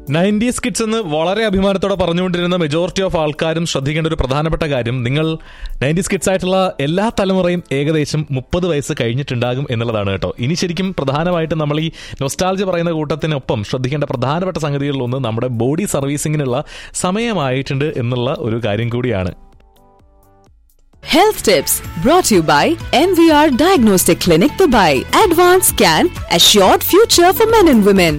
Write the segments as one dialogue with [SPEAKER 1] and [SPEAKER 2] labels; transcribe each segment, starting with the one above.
[SPEAKER 1] Nineties kids എന്ന് വളരെ അഭിമാനത്തോടെ പറഞ്ഞുകൊണ്ടിരുന്ന മെജോറിറ്റി ഓഫ് ആൾക്കാരും ശ്രദ്ധിക്കേണ്ട ഒരു പ്രധാനപ്പെട്ട കാര്യം നിങ്ങൾ നയൻറ്റീസ് കിഡ്സ് ആയിട്ടുള്ള എല്ലാ തലമുറയും ഏകദേശം മുപ്പത് വയസ്സ് കഴിഞ്ഞിട്ടുണ്ടാകും എന്നുള്ളതാണ് കേട്ടോ ഇനി ശരിക്കും പ്രധാനമായിട്ടും നമ്മൾ ഈ നൊസ്റ്റാൾജി പറയുന്ന കൂട്ടത്തിനൊപ്പം ശ്രദ്ധിക്കേണ്ട പ്രധാനപ്പെട്ട സംഗതികളിലൊന്ന് നമ്മുടെ ബോഡി സർവീസിങ്ങിനുള്ള സമയമായിട്ടുണ്ട് എന്നുള്ള ഒരു കാര്യം കൂടിയാണ്
[SPEAKER 2] Health tips brought to you by MVR Diagnostic Clinic Dubai. Advanced Scan, Assured Future for Men and Women.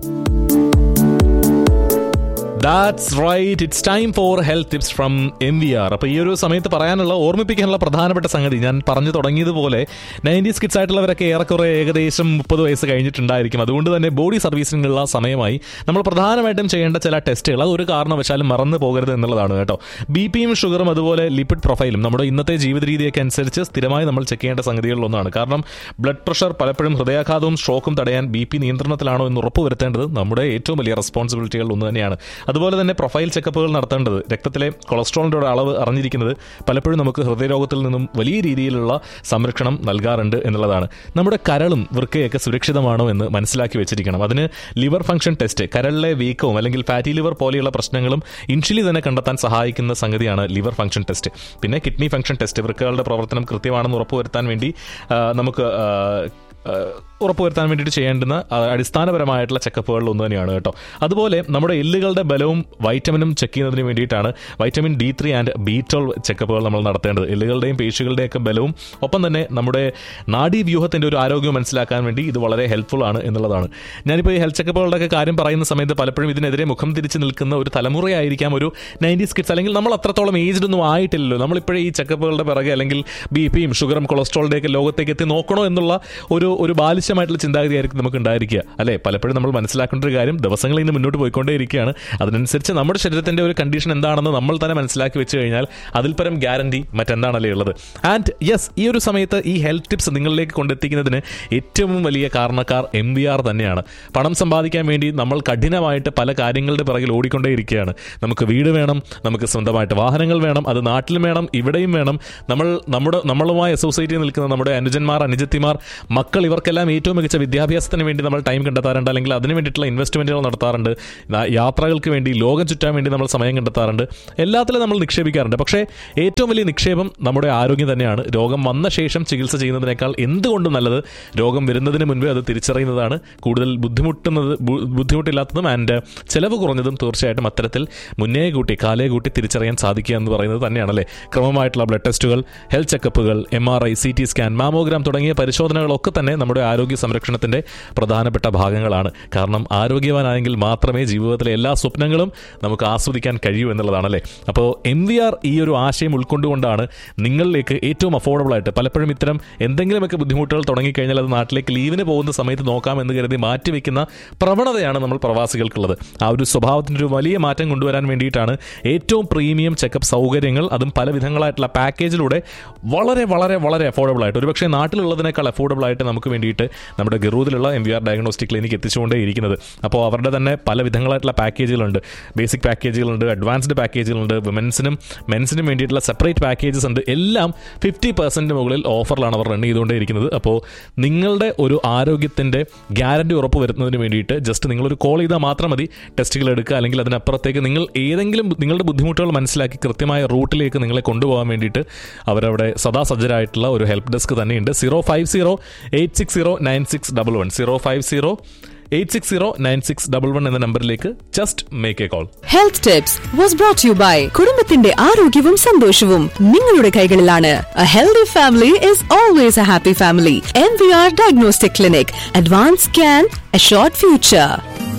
[SPEAKER 1] That's right it's time for health tips from M V R അപ്പോൾ ഈ ഒരു സമയത്ത് പറയാനുള്ള ഓർമ്മിപ്പിക്കാനുള്ള പ്രധാനപ്പെട്ട സംഗതി ഞാൻ പറഞ്ഞു തുടങ്ങിയതുപോലെ നയൻറ്റീസ് കിഡ്സ് ആയിട്ടുള്ളവരൊക്കെ ഏറെക്കുറെ ഏകദേശം മുപ്പത് വയസ്സ് കഴിഞ്ഞിട്ടുണ്ടായിരിക്കും അതുകൊണ്ട് തന്നെ ബോഡി സർവീസിനുള്ള സമയമായി നമ്മൾ പ്രധാനമായിട്ടും ചെയ്യേണ്ട ചില ടെസ്റ്റുകൾ അത് ഒരു കാരണവശാലും മറന്നു പോകരുത് എന്നുള്ളതാണ് കേട്ടോ ബി പിയും ഷുഗറും അതുപോലെ ലിപ്പിഡ് പ്രൊഫൈലും നമ്മുടെ ഇന്നത്തെ ജീവിത രീതിയൊക്കെ അനുസരിച്ച് സ്ഥിരമായി നമ്മൾ ചെക്ക് ചെയ്യേണ്ട സംഗതികളിലൊന്നാണ് കാരണം ബ്ലഡ് പ്രഷർ പലപ്പോഴും ഹൃദയാഘാതവും സ്ട്രോക്കും തടയാൻ ബി പി നിയന്ത്രണത്തിലാണോ എന്ന് ഉറപ്പുവരുത്തേണ്ടത് നമ്മുടെ ഏറ്റവും വലിയ റെസ്പോൺസിബിലിറ്റികൾ ഒന്ന് തന്നെയാണ് അതുപോലെ തന്നെ പ്രൊഫൈൽ ചെക്കപ്പുകൾ നടത്തേണ്ടത് രക്തത്തിലെ കൊളസ്ട്രോളിൻ്റെ ഒരു അളവ് അറിഞ്ഞിരിക്കുന്നത് പലപ്പോഴും നമുക്ക് ഹൃദയരോഗത്തിൽ നിന്നും വലിയ രീതിയിലുള്ള സംരക്ഷണം നൽകാറുണ്ട് എന്നുള്ളതാണ് നമ്മുടെ കരളും വൃക്കയൊക്കെ സുരക്ഷിതമാണോ എന്ന് മനസ്സിലാക്കി വെച്ചിരിക്കണം അതിന് ലിവർ ഫംഗ്ഷൻ ടെസ്റ്റ് കരളിലെ വീക്കവും അല്ലെങ്കിൽ ഫാറ്റി ലിവർ പോലെയുള്ള പ്രശ്നങ്ങളും ഇൻഷ്യലി തന്നെ കണ്ടെത്താൻ സഹായിക്കുന്ന സംഗതിയാണ് ലിവർ ഫംഗ്ഷൻ ടെസ്റ്റ് പിന്നെ കിഡ്നി ഫംഗ്ഷൻ ടെസ്റ്റ് വൃക്കകളുടെ പ്രവർത്തനം കൃത്യമാണെന്ന് ഉറപ്പുവരുത്താൻ വേണ്ടി ആ, നമുക്ക് ആ, ആ, ഉറപ്പുവരുത്താൻ വേണ്ടിയിട്ട് ചെയ്യേണ്ടുന്ന ആ, അടിസ്ഥാനപരമായിട്ടുള്ള ചെക്കപ്പുകളിൽ ഒന്ന് തന്നെയാണ് കേട്ടോ അതുപോലെ നമ്മുടെ എല്ലുകളുടെ ബലവും വൈറ്റമിനും ചെക്ക് ചെയ്യുന്നതിന് വേണ്ടിയിട്ടാണ് vitamin D three and B twelve ചെക്കപ്പുകൾ നമ്മൾ നടത്തേണ്ടത് എല്ലുകളുടെയും പേശികളുടെയൊക്കെ ബലവും ഒപ്പം തന്നെ നമ്മുടെ നാഡീവ്യൂഹത്തിൻ്റെ ഒരു ആരോഗ്യം മനസ്സിലാക്കാൻ വേണ്ടി ഇത് വളരെ ഹെൽപ്ഫുൾ ആണ് എന്നുള്ളതാണ് ഞാനിപ്പോൾ ഈ ഹെൽത്ത് ചെക്കപ്പുകളുടെയൊക്കെ കാര്യം പറയുന്ന സമയത്ത് പലപ്പോഴും ഇതിനെതിരെ മുഖം തിരിച്ച് നിൽക്കുന്ന ഒരു തലമുറയായിരിക്കാം ഒരു നയൻറ്റീസ് കിഡ്സ് അല്ലെങ്കിൽ നമ്മൾ അത്രത്തോളം ഏജ്ഡ് ഒന്നും ആയിട്ടില്ലല്ലോ നമ്മളിപ്പോഴേ ഈ ചെക്കപ്പുകളുടെ പിറകെ അല്ലെങ്കിൽ ബി പിയും ഷുഗറും കൊളസ്ട്രോളിൻ്റെയൊക്കെ ലോകത്തേക്ക് എത്തി നോക്കണോ എന്നുള്ള ഒരു ഒരു ബാലിശ്യമായിട്ടുള്ള ചിന്താഗതിയായിരിക്കും നമുക്ക് ഉണ്ടായിരിക്കുക അല്ലേ പലപ്പോഴും നമ്മൾ മനസ്സിലാക്കേണ്ട ഒരു കാര്യം ദിവസങ്ങൾ ഇന്ന് മുന്നോട്ട് പോയിക്കൊണ്ടേയിരിക്കുകയാണ് അതിനനുസരിച്ച് നമ്മുടെ ശരീരത്തിൻ്റെ ഒരു കണ്ടീഷൻ എന്താണെന്ന് നമ്മൾ തന്നെ മനസ്സിലാക്കി വെച്ച് കഴിഞ്ഞാൽ അതിൽ പരം ഗ്യാരണ്ടി മറ്റെന്താണല്ലേ ഉള്ളത് ആൻഡ് യെസ് ഈ ഒരു സമയത്ത് ഈ ഹെൽത്ത് ടിപ്സ് നിങ്ങളിലേക്ക് കൊണ്ടെത്തിക്കുന്നതിന് ഏറ്റവും വലിയ കാരണക്കാർ എം വി ആർ തന്നെയാണ് പണം സമ്പാദിക്കാൻ വേണ്ടി നമ്മൾ കഠിനമായിട്ട് പല കാര്യങ്ങളുടെ പിറകിൽ ഓടിക്കൊണ്ടേയിരിക്കുകയാണ് നമുക്ക് വീട് വേണം നമുക്ക് സ്വന്തമായിട്ട് വാഹനങ്ങൾ വേണം അത് നാട്ടിലും വേണം ഇവിടെയും വേണം നമ്മൾ നമ്മുടെ നമ്മളുമായി അസോസിയേറ്റ് ചെയ്ത് നിൽക്കുന്ന നമ്മുടെ അനുജന്മാർ അനുജത്തിമാർ മക്കൾ ഇവർക്കെല്ലാം ഏറ്റവും മികച്ച വിദ്യാഭ്യാസത്തിന് വേണ്ടി നമ്മൾ ടൈം കണ്ടെത്താറുണ്ട് അല്ലെങ്കിൽ അതിന് വേണ്ടിയിട്ടുള്ള ഇൻവെസ്റ്റ്മെൻറ്റുകൾ നടത്താറുണ്ട് യാ- യാത്രകൾക്ക് വേണ്ടി ലോകം ചുറ്റാൻ വേണ്ടി നമ്മൾ സമയം കണ്ടെത്താറുണ്ട് എല്ലാത്തിലും നമ്മൾ നിക്ഷേപിക്കാറുണ്ട് പക്ഷേ ഏറ്റവും വലിയ നിക്ഷേപം നമ്മുടെ ആരോഗ്യം തന്നെയാണ് രോഗം വന്ന ശേഷം ചികിത്സ ചെയ്യുന്നതിനേക്കാൾ എന്തുകൊണ്ടും നല്ലത് രോഗം വരുന്നതിന് മുൻപേ അത് തിരിച്ചറിയുന്നതാണ് കൂടുതൽ ബുദ്ധിമുട്ടുന്നത് ബു- ബുദ്ധിമുട്ടില്ലാത്തതും ആൻഡ് ചെലവ് കുറഞ്ഞതും തീർച്ചയായിട്ടും അത്തരത്തിൽ മുന്നേ കൂട്ടി കാലേ കൂട്ടി തിരിച്ചറിയാൻ സാധിക്കുക എന്ന് പറയുന്നത് തന്നെയാണല്ലേ ക്രമമായിട്ടുള്ള ബ്ലഡ് ടെസ്റ്റുകൾ ഹെൽത്ത് ചെക്കപ്പുകൾ M R I C T scan mammogram തുടങ്ങിയ പരിശോധനകളൊക്കെ തന്നെ നമ്മുടെ ആരോഗ്യ സംരക്ഷണത്തിന്റെ പ്രധാനപ്പെട്ട ഭാഗങ്ങളാണ് കാരണം ആരോഗ്യവാനായെങ്കിൽ മാത്രമേ ജീവിതത്തിലെ എല്ലാ സ്വപ്നങ്ങളും നമുക്ക് ആസ്വദിക്കാൻ കഴിയൂ എന്നുള്ളതാണല്ലേ അപ്പോൾ എം വി ആർ ഈ ഒരു ആശയം ഉൾക്കൊണ്ടുകൊണ്ടാണ് നിങ്ങളിലേക്ക് ഏറ്റവും അഫോർഡബിൾ ആയിട്ട് പലപ്പോഴും ഇത്തരം എന്തെങ്കിലുമൊക്കെ ബുദ്ധിമുട്ടുകൾ തുടങ്ങിക്കഴിഞ്ഞാൽ അത് നാട്ടിലേക്ക് ലീവിന് പോകുന്ന സമയത്ത് നോക്കാം എന്ന് കരുതി മാറ്റിവെക്കുന്ന പ്രവണതയാണ് നമ്മൾ പ്രവാസികൾക്കുള്ളത് ആ ഒരു സ്വഭാവത്തിൻ്റെ ഒരു വലിയ മാറ്റം കൊണ്ടുവരാൻ വേണ്ടിയിട്ടാണ് ഏറ്റവും പ്രീമിയം ചെക്കപ്പ് സൗകര്യങ്ങൾ അതും പല വിധങ്ങളായിട്ടുള്ള പാക്കേജിലൂടെ വളരെ വളരെ വളരെ അഫോർഡബിൾ ആയിട്ട് ഒരുപക്ഷെ നാട്ടിലുള്ളതിനേക്കാൾ അഫോർഡബിൾ ആയിട്ട് നമുക്ക് വേണ്ടിയിട്ട് നമ്മുടെ ഗറൂദിലുള്ള M V R diagnostic clinic എത്തിച്ചുകൊണ്ടേ ഇരിക്കുന്നത് അപ്പോൾ അവരുടെ തന്നെ പല വിധങ്ങളായിട്ടുള്ള പാക്കേജുകളുണ്ട് ബേസിക് പാക്കേജുകളുണ്ട് അഡ്വാൻസ്ഡ് പാക്കേജുകളുണ്ട് വിമൻസിനും മെൻസിനും വേണ്ടിയിട്ടുള്ള സെപ്പറേറ്റ് പാക്കേജസ് ഉണ്ട് എല്ലാം ഫിഫ്റ്റി പെർസെൻറ്റ് മുകളിൽ ഓഫറിലാണ് അവർ റൺ ചെയ്തുകൊണ്ടേ ഇരിക്കുന്നത് അപ്പോൾ നിങ്ങളുടെ ഒരു ആരോഗ്യത്തിൻ്റെ ഗ്യാരണ്ടി ഉറപ്പ് വരുന്നതിന് വേണ്ടിയിട്ട് ജസ്റ്റ് നിങ്ങളൊരു കോൾ ചെയ്താൽ മാത്രം മതി ടെസ്റ്റുകൾ എടുക്കുക അല്ലെങ്കിൽ അതിനപ്പുറത്തേക്ക് നിങ്ങൾ ഏതെങ്കിലും നിങ്ങളുടെ ബുദ്ധിമുട്ടുകൾ മനസ്സിലാക്കി കൃത്യമായ റൂട്ടിലേക്ക് നിങ്ങളെ കൊണ്ടുപോകാൻ വേണ്ടിയിട്ട് അവരവിടെ സദാ സജ്ജരായിട്ടുള്ള ഒരു ഹെൽപ്പ് ഡെസ്ക് തന്നെയുണ്ട് zero five zero eight six zero nine six double one zero five zero eight six zero nine six double one എന്ന നമ്പറിലേക്ക് just make a call
[SPEAKER 2] Health tips was brought to you by കുടുംബത്തിന്റെ ആരോഗ്യവും സന്തോഷവും നിങ്ങളുടെ കൈകളിലാണ് A healthy family is always a happy family. MVR Diagnostic Clinic. Advanced Scan, Assured Future.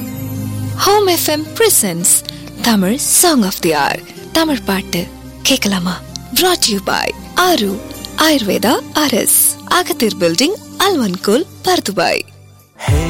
[SPEAKER 3] Home FM presents Tamil song of the hour Tamil பாட்டு கேட்கலாமா brought you by ஆரு Ayurveda R S அகத்தீர் building அல்வன்கோல் பர்துபாய்
[SPEAKER 4] Hey